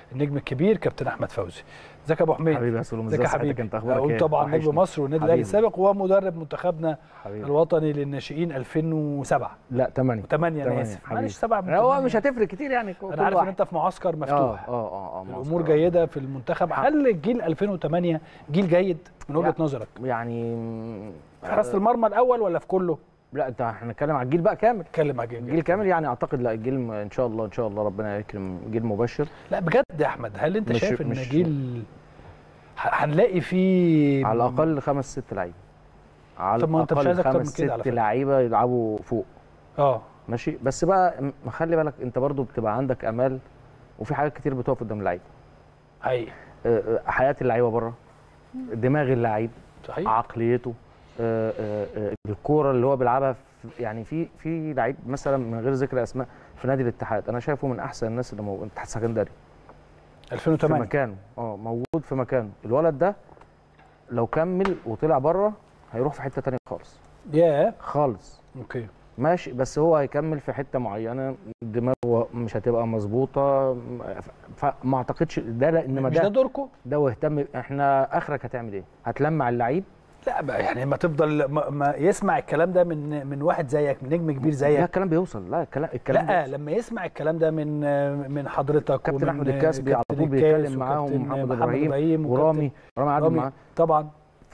النجم الكبير كابتن احمد فوزي ازيك يا ابو حميد حبيبي يا سلوم ازيك يا ازي حبيبي حضرتك انت اخبارك ايه وطبعا نجم وحشني. مصر والنادي الاهلي حبيبي. السابق ومدرب منتخبنا حبيبي الوطني للناشئين 2007 لا 8 8 انا تمانية، اسف حبيبي. معلش 7 من هو تمانية. مش هتفرق كتير يعني كل انا عارف ان واحد. انت في معسكر مفتوح اه اه اه الامور جيده في المنتخب هل جيل 2008 جيل جيد من وجهه لا. نظرك يعني في حراسه المرمى الاول ولا في كله لا انت احنا هنتكلم على الجيل بقى كامل اتكلم على الجيل كامل يعني اعتقد لا الجيل م- ان شاء الله ان شاء الله ربنا يكرم جيل مبشر لا بجد يا احمد هل انت مش- شايف ان مش- جيل ه- هنلاقي فيه على الاقل خمس ست لعيبه على طب ما انت مش الأقل عايز أكتر من خمس كده على ست فكرة. لعيبه يلعبوا فوق اه ماشي بس بقى م- خلي بالك انت برضو بتبقى عندك امال وفي حاجات كتير بتقف قدام اللعيبه حقيقي آه، آه، حياه اللعيبه بره دماغ اللعيب صحيح عقليته آه، آه، آه، الكوره اللي هو بيلعبها في- يعني في في لعيب مثلا من غير ذكر اسماء في نادي الاتحاد انا شايفه من احسن الناس اللي موجود الاتحاد السكندري في 2008 مكانه اه موجود في مكانه الولد ده لو كمل وطلع بره هيروح في حته تانية خالص ياه خالص اوكي ماشي بس هو هيكمل في حته معينه دماغه مش هتبقى مظبوطه فما اعتقدش ده لا انما مش ده ده دوركم ده واهتم احنا اخرك هتعمل ايه؟ هتلمع اللعيب لا بقى يعني ما تفضل ما, ما يسمع الكلام ده من من واحد زيك من نجم كبير لا زيك الكلام بيوصل لا الكلام الكلام لا بيوصل. لما يسمع الكلام ده من من حضرتك كابتن ومن احمد الكاسبي على كابتن طول الكاس بيتكلم معاهم وكابتن ومحمد محمد ابراهيم وكابتن- ورامي رامي عادل رامي معاه طبعا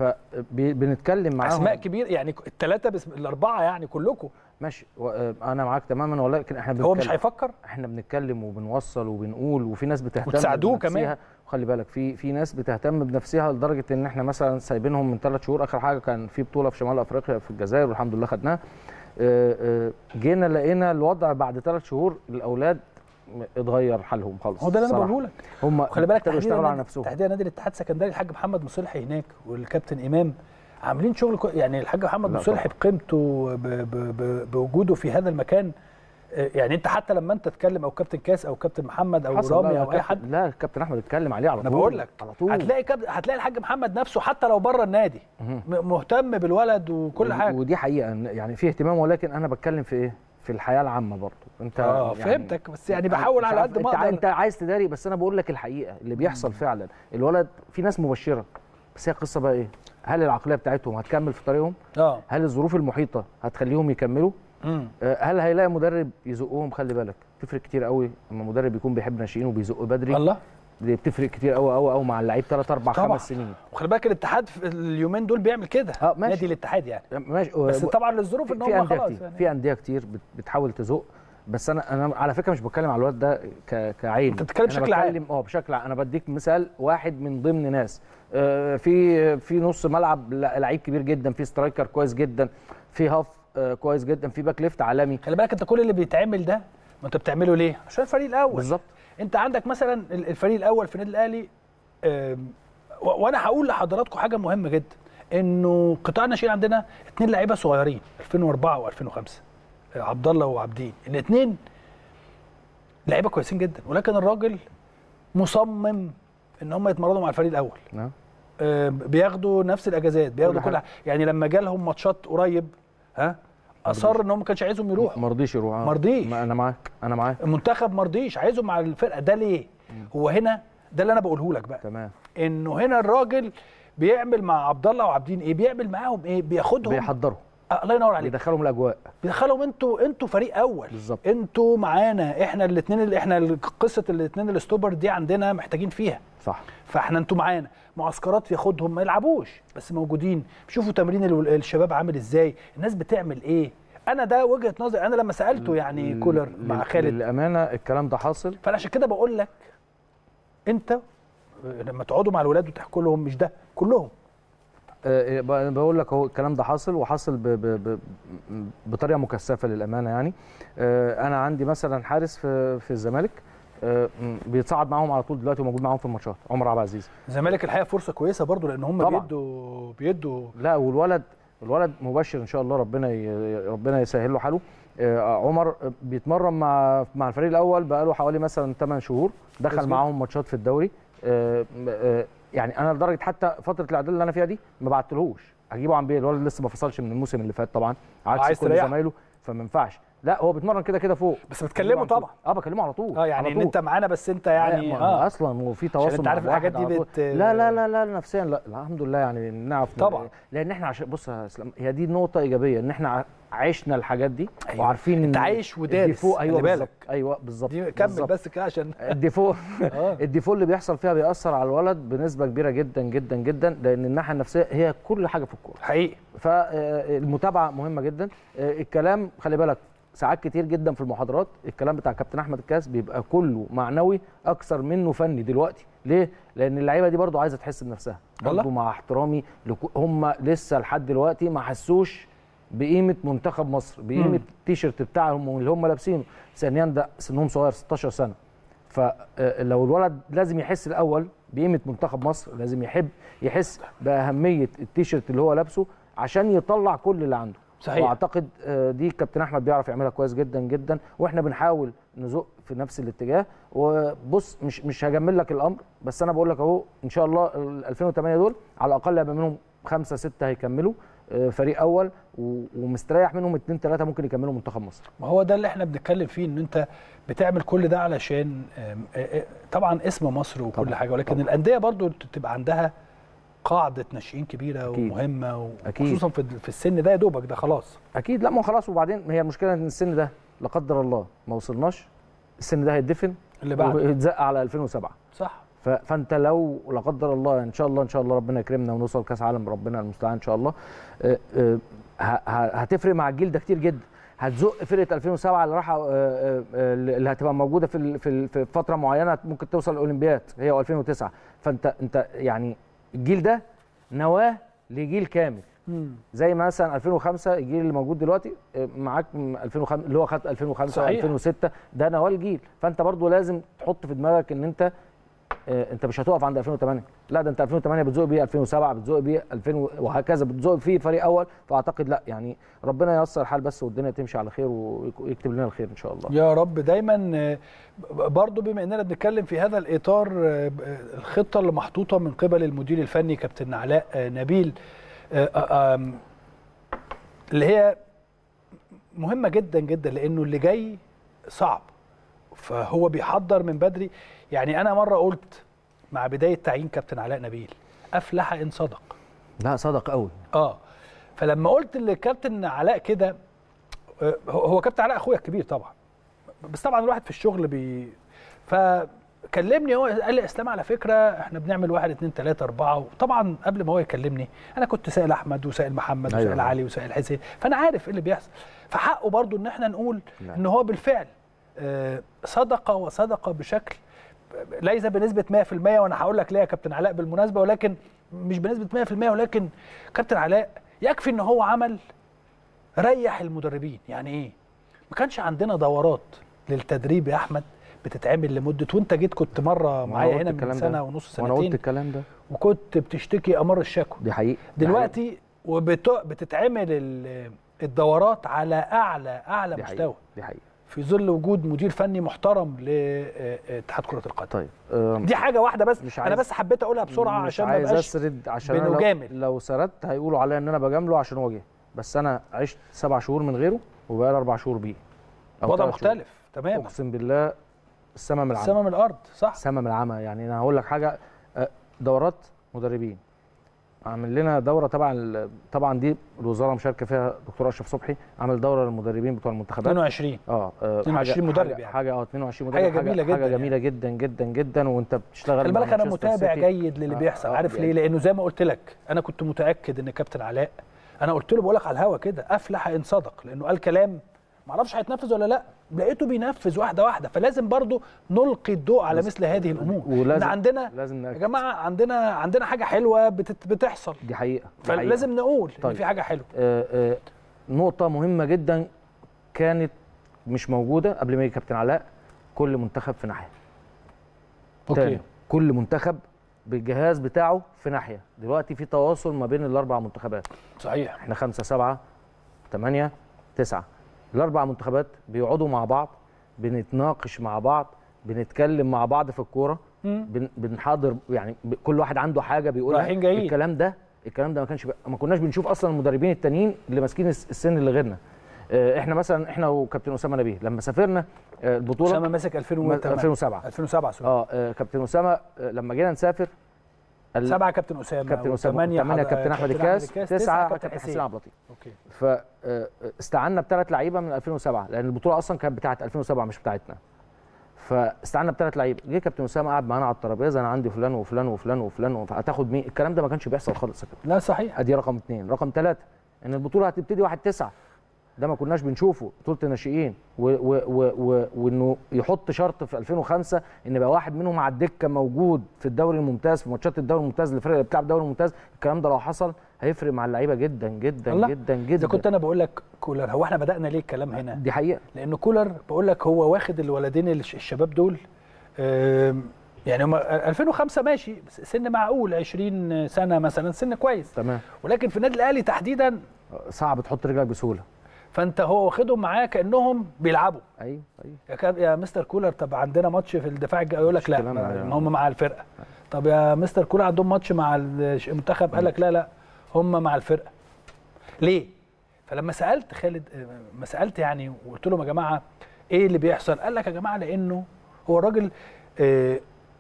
فبنتكلم معاهم اسماء كبيره يعني الثلاثه بس الاربعه يعني كلكم ماشي و- آه، انا معاك تماما ولكن احنا هو مش بنتكلم- هيفكر احنا بنتكلم وبنوصل وبنقول وفي ناس بتهتم وتساعدوه بنفسها. كمان. وخلي بالك في في ناس بتهتم بنفسها لدرجه ان احنا مثلا سايبينهم من ثلاث شهور اخر حاجه كان في بطوله في شمال افريقيا في الجزائر والحمد لله خدناها آه، آه، جينا لقينا الوضع بعد ثلاث شهور الاولاد اتغير حالهم خالص هو ده اللي انا الصراحة. بقوله لك هم خلي بالك ابتدوا تحديدا يشتغلوا على نادي- نفسهم تحديدا نادي الاتحاد السكندري الحاج محمد مصلحي هناك والكابتن امام عاملين شغل كو... يعني الحاج محمد لا مصلحي بقيمته ب... ب... ب... بوجوده في هذا المكان آه، يعني انت حتى لما انت تتكلم او كابتن كاس او كابتن محمد او حصل. رامي لا، او اي كابتن- حد لا الكابتن احمد اتكلم عليه على انا طول بقول لك على طول هتلاقي كاب... هتلاقي الحاج محمد نفسه حتى لو بره النادي مهم. م... مهتم بالولد وكل ودي- حاجه ودي حقيقه إن- يعني في اهتمام ولكن انا بتكلم في ايه في الحياه العامه برضه انت اه يعني فهمتك بس يعني بحاول مش على عارف- قد ما انت, ع- اقدر انت عايز تداري بس انا بقول لك الحقيقه اللي بيحصل فعلا الولد في ناس مبشره بس هي القصه بقى ايه هل العقليه بتاعتهم هتكمل في طريقهم اه هل الظروف المحيطه هتخليهم يكملوا امم آه، هل هيلاقي مدرب يزقهم خلي بالك تفرق كتير قوي لما مدرب يكون بيحب ناشئين وبيزق بدري الله دي بتفرق كتير قوي قوي قوي مع اللعيب 3 4 طبعا. 5 سنين وخلي بالك الاتحاد في اليومين دول بيعمل كده اه ماشي نادي الاتحاد يعني ماشي بس طبعا للظروف ان في هم انديه خلاص كتير يعني في انديه كتير بت- بتحاول تزق بس انا انا على فكره مش بتكلم على الواد ده ك- كعين انت بتتكلم أنا بشكل عام. بتكلم- اه بشكل عام انا بديك مثال واحد من ضمن ناس آه، في في نص ملعب لا- لعيب كبير جدا في سترايكر كويس جدا في هاف آه، كويس جدا في باك ليفت عالمي خلي بالك انت كل اللي بيتعمل ده ما انت بتعمله ليه؟ عشان الفريق الاول بالظبط انت عندك مثلا ال- الفريق الاول في النادي الاهلي آم، و- وانا هقول لحضراتكم حاجه مهمه جدا انه قطاع الناشئين عندنا اثنين لعيبه صغيرين 2004 و2005 عبد الله وعبدين الاثنين لعيبه كويسين جدا ولكن الراجل مصمم ان هم يتمرنوا مع الفريق الاول نعم آه، بياخدوا نفس الاجازات بياخدوا كل كل حاجة. حاجه يعني لما جالهم ماتشات قريب ها اصر ان هو ما كانش عايزهم يروحوا ما رضيش يروح آه. ما رضيش. ما انا معاك انا معاك المنتخب ما رضيش عايزهم مع الفرقه ده ليه هو هنا ده اللي انا بقوله لك بقى تمام انه هنا الراجل بيعمل مع عبد الله وعابدين ايه بيعمل معاهم ايه بياخدهم بيحضروا آه الله ينور عليك بيدخلهم الاجواء بيدخلهم انتوا انتوا فريق اول بالظبط. انتوا معانا احنا الاثنين اللي احنا قصه الاثنين الاستوبر دي عندنا محتاجين فيها صح فاحنا انتوا معانا معسكرات ياخدهم ما يلعبوش بس موجودين شوفوا تمرين ال- الشباب عامل ازاي الناس بتعمل ايه انا ده وجهه نظري انا لما سالته يعني كولر مع لل- خالد للامانه الكلام ده حاصل فانا عشان كده بقول لك انت لما تقعدوا مع الولاد وتحكوا لهم مش ده كلهم آه، ب- بقول لك اهو الكلام ده حاصل وحاصل ب ب ب بطريقه مكثفه للامانه يعني آه، انا عندي مثلا حارس في في الزمالك آه، م- بيتصعد معاهم على طول دلوقتي وموجود معاهم في الماتشات عمر عبد العزيز الزمالك الحقيقه فرصه كويسه برضو لان هم طبعاً. بيدوا بيدوا لا والولد الولد مبشر ان شاء الله ربنا ي- ربنا يسهل له حاله آه، عمر بيتمرن مع مع الفريق الاول بقاله حوالي مثلا 8 شهور دخل كويس معاهم ماتشات في الدوري آه، آه، يعني انا لدرجه حتى فتره الاعداد اللي انا فيها دي ما بعتلهوش هجيبه عن بيه الولد لسه ما فصلش من الموسم اللي فات طبعا عايز عكس كل تريحه. زمايله فما ينفعش لا هو بيتمرن كده كده فوق بس بتكلمه على طول. طبعا اه بكلمه على طول اه يعني على ان طول. انت معانا بس انت يعني لا، ما اه اصلا وفي تواصل انت مع عارف الواحد الحاجات دي على طول. بت- لا لا لا لا نفسيا لا الحمد لله يعني نعرف طبعا. لان احنا عشان بص يا اسلام هي دي نقطه ايجابيه ان احنا ع- عشنا الحاجات دي أيوة. وعارفين ان انت عايش ودارس، الديفو ايوه خلي بالك. بالظبط ايوه بالظبط دي كمل بالظبط. بس كده عشان الديفو اه الديفو اللي بيحصل فيها بيأثر على الولد بنسبه كبيره جدا جدا جدا لان الناحيه النفسيه هي كل حاجه في الكوره حقيقي فالمتابعه مهمه جدا آه، الكلام خلي بالك ساعات كتير جدا في المحاضرات الكلام بتاع كابتن احمد الكاس بيبقى كله معنوي اكثر منه فني دلوقتي ليه لان اللعيبه دي برضو عايزه تحس بنفسها والله؟ برضو مع احترامي لكو هم لسه لحد دلوقتي ما حسوش بقيمه منتخب مصر بقيمه مم. التيشيرت بتاعهم اللي هم لابسينه ثانيا ده سنهم صغير 16 سنه فلو الولد لازم يحس الاول بقيمه منتخب مصر لازم يحب يحس باهميه التيشيرت اللي هو لابسه عشان يطلع كل اللي عنده صحيح. واعتقد آه، دي كابتن احمد بيعرف يعملها كويس جدا جدا واحنا بنحاول نزق في نفس الاتجاه وبص مش مش هجمل لك الامر بس انا بقول لك اهو ان شاء الله ال 2008 دول على الاقل هيبقى منهم خمسه سته هيكملوا آه، فريق اول و- ومستريح منهم اثنين ثلاثه ممكن يكملوا منتخب مصر ما هو ده اللي احنا بنتكلم فيه ان انت بتعمل كل ده علشان آم، آه، آه، طبعا اسم مصر وكل طبعاً، حاجه ولكن طبعاً. الانديه برضو تبقى عندها قاعده ناشئين كبيره أكيد. ومهمه أكيد. وخصوصا في في السن ده يا دوبك ده خلاص اكيد لا ما هو خلاص وبعدين هي المشكله ان السن ده لا قدر الله ما وصلناش السن ده هيتدفن اللي بعد ويتزق على 2007 صح ف- فانت لو لا قدر الله ان شاء الله ان شاء الله ربنا يكرمنا ونوصل كاس عالم ربنا المستعان ان شاء الله آه، آه، ه- ه- هتفرق مع الجيل ده كتير جدا هتزق فرقه 2007 اللي راح اللي هتبقى موجوده في ال- في ال- في فتره معينه ممكن توصل الاولمبياد هي 2009 فانت انت يعني الجيل ده نواه لجيل كامل زي مثلا 2005 الجيل اللي موجود دلوقتي آه، معاك م- 2005 اللي هو خد 2005 صحيح. 2006 ده نواه الجيل فانت برضو لازم تحط في دماغك ان انت آه، انت مش هتقف عند 2008 لا ده انت 2008 بتزق بيه 2007 بتزق بيه 2000 و- وهكذا بتزق فيه فريق اول فاعتقد لا يعني ربنا ييسر الحال بس والدنيا تمشي على خير ويكتب لنا الخير ان شاء الله يا رب دايما آه، برضو بما اننا بنتكلم في هذا الاطار آه، آه، الخطه اللي محطوطه من قبل المدير الفني كابتن علاء آه، نبيل آه، آه، آم، اللي هي مهمه جدا جدا لانه اللي جاي صعب فهو بيحضر من بدري يعني انا مره قلت مع بدايه تعيين كابتن علاء نبيل افلح ان صدق لا صدق قوي اه فلما قلت للكابتن علاء كده آه، هو هو كابتن علاء اخويا الكبير طبعا بس طبعا الواحد في الشغل بي فكلمني هو قال لي اسلام على فكره احنا بنعمل واحد اتنين تلاته اربعه وطبعا قبل ما هو يكلمني انا كنت سائل احمد وسائل محمد أيوة. وسائل علي وسائل حسين فانا عارف ايه اللي بيحصل فحقه برضو ان احنا نقول نعم. ان هو بالفعل آه، صدق وصدق بشكل ليس بنسبه 100% وانا هقول لك ليه يا كابتن علاء بالمناسبه ولكن مش بنسبه 100% ولكن كابتن علاء يكفي ان هو عمل ريح المدربين يعني ايه ما كانش عندنا دورات للتدريب يا احمد بتتعمل لمده وانت جيت كنت مره وأنا معايا قلت هنا من الكلام ده. سنه ونص وانا قلت سنتين الكلام ده وكنت بتشتكي امر الشكوى دي حقيقي دي دلوقتي وبتتعمل الدورات على اعلى اعلى دي مستوى حقيقة. دي حقيقه في ظل وجود مدير فني محترم لاتحاد كره القدم طيب آم، دي حاجه واحده بس مش انا عايز- بس حبيت اقولها بسرعه مش عشان ما عايز بقاش اسرد عشان أنا بنجامل. لو, لو سردت هيقولوا عليا ان انا بجامله عشان هو جه بس انا عشت سبع شهور من غيره وبقالي اربع شهور بيه أو وضع تلات شهور. مختلف تماما اقسم بالله السما من العمى السما من الارض صح سما من العمى يعني انا هقول لك حاجه آه، دورات مدربين عامل لنا دوره تبع ال- طبعا دي الوزاره مشاركه فيها دكتور اشرف صبحي عمل دوره للمدربين بتوع المنتخبات 22 اه آه، 22 حاجه مدرب حاجه, يعني. حاجه اه 22 مدرب حاجة جميلة جدا حاجه جميله جدا جدا جدا وانت بتشتغل خلي مع بالك انا مانشستر متابع سيتي. جيد للي آه، بيحصل آه، عارف يعني- ليه لانه زي ما قلت لك انا كنت متاكد ان كابتن علاء انا قلت له بقول لك على الهوا كده افلح ان صدق لانه قال كلام ما اعرفش هيتنفذ ولا لا لقيته بينفذ واحده واحده فلازم برضو نلقي الضوء على مثل هذه الامور ولازم- إن عندنا لازم يا نأكد. جماعه عندنا عندنا حاجه حلوه بتت بتحصل دي حقيقه دي حقيقة. فلازم نقول ان طيب. في حاجه حلوه آه، آه، نقطة مهمة جدا كانت مش موجودة قبل ما يجي كابتن علاء كل منتخب في ناحية تاني كل منتخب بالجهاز بتاعه في ناحية دلوقتي في تواصل ما بين الأربع منتخبات صحيح احنا خمسة سبعة ثمانية تسعة الأربع منتخبات بيقعدوا مع بعض بنتناقش مع بعض بنتكلم مع بعض في الكورة مم. بن- بنحاضر يعني ب- كل واحد عنده حاجه بيقولها رايحين جايين. الكلام ده الكلام ده ما كانش بقى ما كناش بنشوف اصلا المدربين التانيين اللي ماسكين الس- السن اللي غيرنا آه، احنا مثلا احنا وكابتن اسامه نبيه لما سافرنا آه، البطوله اسامه ماسك 2008 2007 2007 سوري اه آه، كابتن اسامه آه، لما جينا نسافر ال- سبعه كابتن اسامه كابتن اسامه وثمانية ثمانية حض- كابتن احمد الكاس تسعه كابتن حسين عبد اللطيف اوكي فاستعنا بثلاث لعيبه من 2007 لان البطوله اصلا كانت بتاعه 2007 مش بتاعتنا فاستعنا بثلاث لعيبه جه كابتن اسامه قعد معانا على الترابيزه انا عندي فلان وفلان وفلان وفلان وف- هتاخد مين الكلام ده ما كانش بيحصل خالص يا كابتن لا صحيح ادي رقم اثنين رقم ثلاثه ان البطوله هتبتدي 1 9 ده ما كناش بنشوفه بطوله الناشئين و- و- و- و- وانه يحط شرط في 2005 ان يبقى واحد منهم على الدكه موجود في الدوري الممتاز في ماتشات الدوري الممتاز للفرق اللي بتلعب الدوري الممتاز الكلام ده لو حصل هيفرق مع اللعيبه جدا جدا الله. جدا اذا جدا كنت انا بقول لك كولر هو احنا بدانا ليه الكلام هنا دي حقيقه لان كولر بقول لك هو واخد الولدين الش- الشباب دول آم، يعني هم 2005 ماشي بس سن معقول 20 سنه مثلا سن كويس تمام ولكن في النادي الاهلي تحديدا صعب تحط رجلك بسهوله فانت هو واخدهم معاه كانهم بيلعبوا ايوه ايوه يا, كاب يا مستر كولر طب عندنا ماتش في الدفاع الجاي يقول لك مش لا كلام ما يعني. ما هم مع الفرقه طب يا مستر كولر عندهم ماتش مع الش- المنتخب قال لك لا لا هم مع الفرقه ليه فلما سالت خالد آه، ما سالت يعني وقلت لهم يا جماعه ايه اللي بيحصل قال لك يا جماعه لانه هو الراجل آه،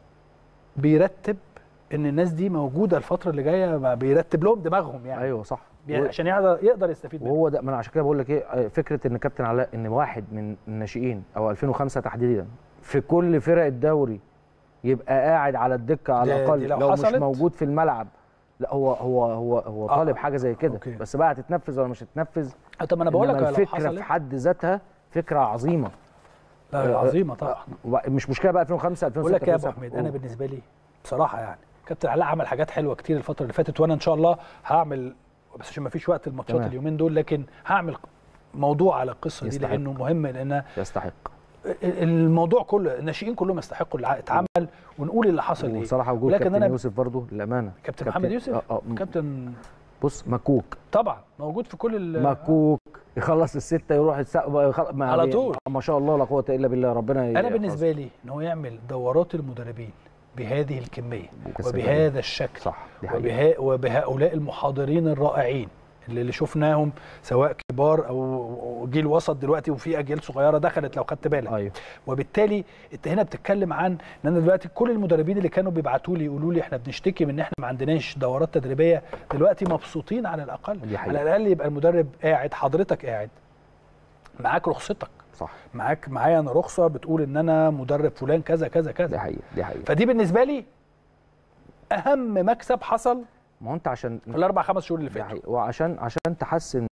بيرتب ان الناس دي موجوده الفتره اللي جايه ما بيرتب لهم دماغهم يعني ايوه صح بي- عشان يقدر يقدر يستفيد منه وهو ده ما انا عشان كده بقول لك ايه آه، فكره ان كابتن علاء ان واحد من الناشئين او 2005 تحديدا في كل فرق الدوري يبقى قاعد على الدكه على دي- الاقل دي لو لو مش حصلت- موجود في الملعب لا هو هو هو هو آه، طالب حاجه زي كده أوكي. بس بقى هتتنفذ ولا مش هتتنفذ آه، طب ما انا بقول لك إنما لو الفكره حصلت في حد ذاتها فكره عظيمه لا عظيمه طبعا وب- مش مشكله بقى 2005 2006 بقول لك يا ابو 2007. حميد انا بالنسبه لي بصراحه يعني كابتن علاء عمل حاجات حلوه كتير الفتره اللي فاتت وانا ان شاء الله هعمل بس عشان ما فيش وقت الماتشات تمام. اليومين دول لكن هعمل موضوع على القصه دي يستحق. لانه مهم لان يستحق الموضوع كله الناشئين كلهم يستحقوا اللي اتعمل ونقول اللي حصل ايه وبصراحه وجود ولكن كابتن أنا- يوسف برضو للامانه كابتن محمد يوسف آه آه كابتن بص مكوك طبعا موجود في كل ال- مكوك يخلص السته يروح السقف يخل... ما على طول. ما شاء الله لا قوه الا بالله ربنا انا يحفظه. بالنسبه لي ان هو يعمل دورات المدربين بهذه الكميه بكثافة وبهذا الشكل صح دي حقيقة. وبها وبهؤلاء المحاضرين الرائعين اللي اللي شفناهم سواء كبار او جيل وسط دلوقتي وفي اجيال صغيره دخلت لو خدت بالك ايوه وبالتالي انت هنا بتتكلم عن ان انا دلوقتي كل المدربين اللي كانوا بيبعتوا لي يقولوا لي احنا بنشتكي من ان احنا ما عندناش دورات تدريبيه دلوقتي مبسوطين على الاقل دي حقيقة. على الاقل يبقى المدرب قاعد حضرتك قاعد معاك رخصتك صح معاك معايا انا رخصه بتقول ان انا مدرب فلان كذا كذا دي كذا حقيقه دي حقيقه فدي بالنسبه لي اهم مكسب حصل ما هو انت عشان في الاربع خمس شهور اللي دي فاتوا حقيقة. وعشان عشان تحسن